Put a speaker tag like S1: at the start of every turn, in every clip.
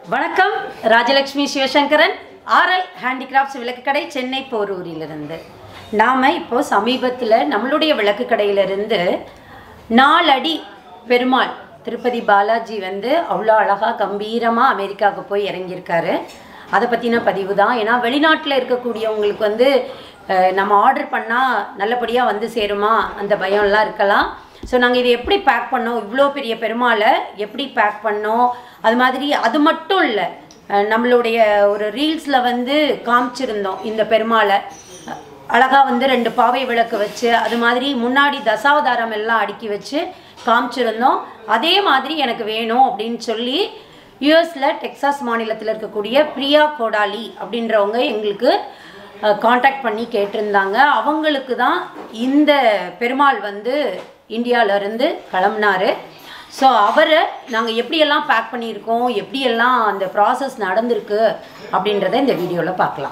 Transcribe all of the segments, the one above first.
S1: வணக்கம் Rajalakshmi Sivasankaran RL handicrafts விளக்கு கடை சென்னை போரூரிலிருந்து நாம் இப்போ சமீபத்தில் நம்மளுடைய விளக்கு கடையிலிருந்து நாலடி பெருமாள் திருப்பதி பாலாஜி வந்து அவ்வளோ அழகாக கம்பீரமாக அமெரிக்காவுக்கு போய் இறங்கியிருக்காரு அதை பற்றின பதிவு தான் ஏன்னா வெளிநாட்டில் இருக்கக்கூடியவங்களுக்கு வந்து அஹ், நம்ம ஆர்டர் பண்ணால் நல்லபடியாக வந்து சேருமா அந்த பயம்லாம் இருக்கலாம் ஸோ நாங்கள் இதை எப்படி பேக் பண்ணோம் இவ்வளோ பெரிய பெருமாளை எப்படி பேக் பண்ணோம் அது மாதிரி அது மட்டும் இல்லை நம்மளுடைய ஒரு ரீல்ஸில் வந்து காமிச்சிருந்தோம் இந்த பெருமாளை அழகாக வந்து ரெண்டு பாவை விளக்கு வச்சு அது மாதிரி முன்னாடி தசாவதாரம் எல்லாம் அடுக்கி வச்சு காமிச்சிருந்தோம் அதே மாதிரி எனக்கு வேணும் அப்படின்னு சொல்லி யூஎஸில் டெக்சாஸ் மாநிலத்தில் இருக்கக்கூடிய பிரியா கோடாலி அப்படின்றவங்க எங்களுக்கு காண்டாக்ட் பண்ணி கேட்டிருந்தாங்க அவங்களுக்கு தான் இந்த பெருமாள் வந்து இந்தியாவிலேருந்து கிளம்புனாரு ஸோ அவரை நாங்கள் எப்படியெல்லாம் பேக் பண்ணியிருக்கோம் எப்படியெல்லாம் அந்த ப்ராசஸ் நடந்திருக்கு அப்படின்றத இந்த வீடியோவில் பார்க்கலாம்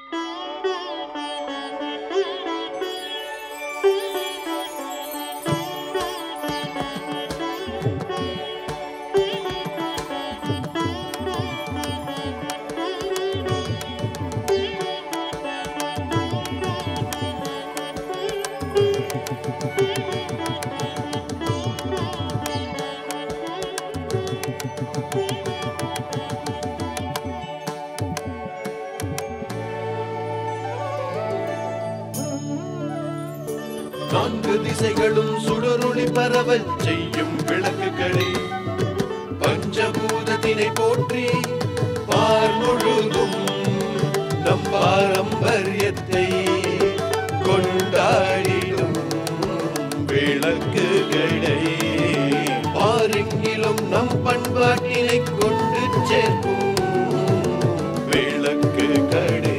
S2: நான்கு திசைகளும் சுடரொளி பரவல் செய்யும் விளக்குகளே பஞ்சபூதத்தினை போற்றி பார் முழுதும் நம் பாரம்பரியத்தை கொண்டாடிடும் விளக்குகளே பாருங்கிலும் நம் பண்பாட்டினை கொண்டு சேர்க்கும் விளக்குகளே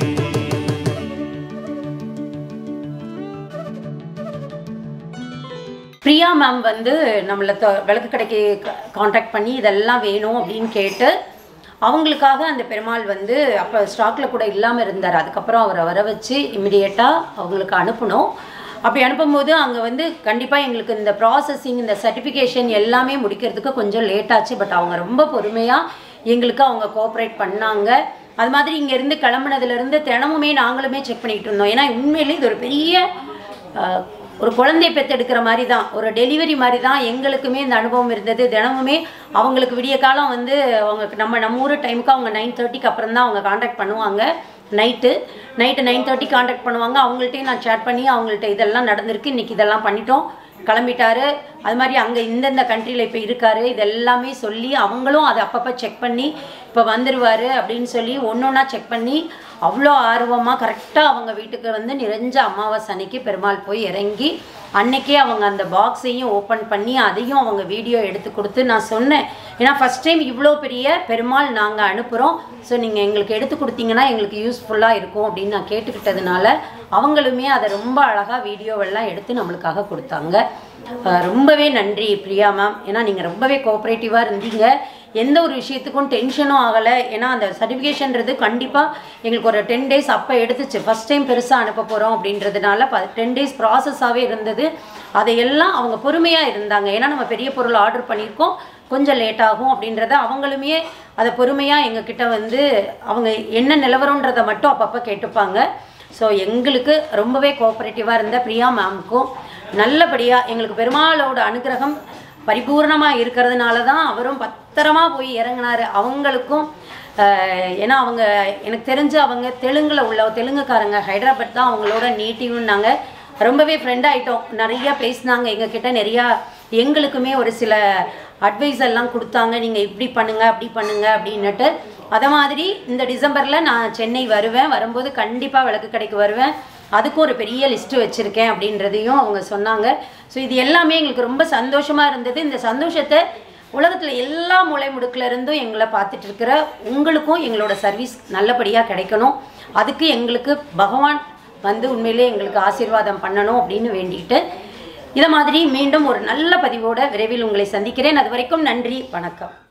S1: பிரியா மேம் வந்து நம்மளை தொ- விளக்கு கடைக்கு காண்டாக்ட் பண்ணி இதெல்லாம் வேணும் அப்படின்னு கேட்டு அவங்களுக்காக அந்த பெருமாள் வந்து அப்போ ஸ்டாக்கில் கூட இல்லாமல் இருந்தார் அதுக்கப்புறம் அவரை வர வச்சு இமிடியேட்டாக அவங்களுக்கு அனுப்பணும் அப்படி அனுப்பும்போது அங்கே வந்து கண்டிப்பாக எங்களுக்கு இந்த ப்ராசஸிங் இந்த சர்டிஃபிகேஷன் எல்லாமே முடிக்கிறதுக்கு கொஞ்சம் லேட் ஆச்சு பட் அவங்க ரொம்ப பொறுமையாக எங்களுக்கு அவங்க கோஆப்ரேட் பண்ணாங்க அது மாதிரி இங்கேருந்து கிளம்புனதுலேருந்து தினமுமே நாங்களுமே செக் பண்ணிகிட்டு இருந்தோம் ஏன்னா உண்மையிலே இது ஒரு பெரிய ஆஹ், ஒரு குழந்தை பெத்தெடுக்கிற மாதிரி தான் ஒரு டெலிவரி மாதிரி தான் எங்களுக்குமே இந்த அனுபவம் இருந்தது தினமுமே அவங்களுக்கு விடிய காலம் வந்து அவங்க நம்ம நம்ம ஊர் டைமுக்கு அவங்க நைன் தேர்ட்டிக்கு அப்புறம் தான் அவங்க காண்டாக்ட் பண்ணுவாங்க night night nine thirty contact பண்ணுவாங்க அவங்கள்ட்டையும் நான் சேட் பண்ணி அவங்கள்ட்ட இதெல்லாம் நடந்திருக்கு இன்றைக்கி இதெல்லாம் பண்ணிட்டோம் கிளம்பிட்டாரு அது மாதிரி அங்கே இந்தந்த கண்ட்ரியில் இப்போ இருக்காரு இதெல்லாமே சொல்லி அவங்களும் அதை அப்பப்போ செக் பண்ணி இப்போ வந்துடுவார் அப்படின்னு சொல்லி ஒன்று ஒன்றா செக் பண்ணி அவ்வளோ ஆர்வமாக கரெக்டாக அவங்க வீட்டுக்கு வந்து நிறைஞ்ச அமாவாசை அன்னைக்கு பெருமாள் போய் இறங்கி அன்னைக்கே அவங்க அந்த பாக்ஸையும் ஓப்பன் பண்ணி அதையும் அவங்க வீடியோ எடுத்து கொடுத்து நான் சொன்னேன் ஏன்னா ஃபஸ்ட் டைம் இவ்வளோ பெரிய பெருமாள் நாங்கள் அனுப்புகிறோம் ஸோ நீங்கள் எங்களுக்கு எடுத்து கொடுத்தீங்கன்னா எங்களுக்கு யூஸ்ஃபுல்லாக இருக்கும் அப்படின்னு நான் கேட்டுக்கிட்டதுனால அவங்களுமே அதை ரொம்ப அழகாக வீடியோவெல்லாம் எடுத்து நம்மளுக்காக கொடுத்தாங்க அஹ் ரொம்பவே நன்றி பிரியா மேம் ஏன்னா நீங்கள் ரொம்பவே கோஆப்ரேட்டிவாக இருந்தீங்க எந்த ஒரு விஷயத்துக்கும் டென்ஷனும் ஆகலை ஏன்னா அந்த சர்டிஃபிகேஷன்றது கண்டிப்பாக எங்களுக்கு ஒரு டென் டேஸ் அப்போ எடுத்துச்சு ஃபஸ்ட் டைம் பெருசாக அனுப்ப போகிறோம் அப்படின்றதுனால ப டென் டேஸ் ப்ராசஸாகவே இருந்தது அதையெல்லாம் அவங்க பொறுமையாக இருந்தாங்க ஏன்னா நம்ம பெரிய பொருள் ஆர்டர் பண்ணியிருக்கோம் கொஞ்சம் லேட் ஆகும் அப்படின்றத அவங்களுமே அதை பொறுமையாக எங்ககிட்ட வந்து அவங்க என்ன நிலவரன்றதை மட்டும் அப்பப்போ கேட்டுப்பாங்க ஸோ எங்களுக்கு ரொம்பவே கோஆப்ரேட்டிவாக இருந்த பிரியா மேம்க்கும் நல்லபடியாக எங்களுக்கு பெருமாளோட அனுகிரகம் பரிபூர்ணமாக இருக்கிறதுனால தான் அவரும் பத்திரமா போய் இறங்குனாரு அவங்களுக்கும் ஆஹ், ஏன்னா அவங்க எனக்கு தெரிஞ்சு அவங்க தெலுங்கில் உள்ள தெலுங்குக்காரங்க ஹைதராபாத் தான் அவங்களோட நேட்டிவ்னாங்க ரொம்பவே ஃப்ரெண்ட் ஆகிட்டோம் நிறையா பேசினாங்க எங்ககிட்ட நிறையா எங்களுக்குமே ஒரு சில அட்வைஸ் எல்லாம் கொடுத்தாங்க நீங்கள் இப்படி பண்ணுங்க அப்படி பண்ணுங்க அப்படின்னுட்டு அதை மாதிரி இந்த டிசம்பரில் நான் சென்னை வருவேன் வரும்போது கண்டிப்பாக விளக்கு கடைக்கு வருவேன் அதுக்கும் ஒரு பெரிய லிஸ்ட்டு வச்சுருக்கேன் அப்படின்றதையும் அவங்க சொன்னாங்க ஸோ இது எல்லாமே எங்களுக்கு ரொம்ப சந்தோஷமாக இருந்தது இந்த சந்தோஷத்தை உலகத்தில் எல்லா மூலை முடுக்குல இருந்தும் எங்களை பார்த்துட்டு இருக்கிற உங்களுக்கும் எங்களோட சர்வீஸ் நல்லபடியாக கிடைக்கணும் அதுக்கு எங்களுக்கு பகவான் வந்து உண்மையிலே எங்களுக்கு ஆசீர்வாதம் பண்ணணும் அப்படின்னு வேண்டிக்கிட்டு இதை மாதிரி மீண்டும் ஒரு நல்ல பதிவோட விரைவில் உங்களை சந்திக்கிறேன் அது வரைக்கும் நன்றி வணக்கம்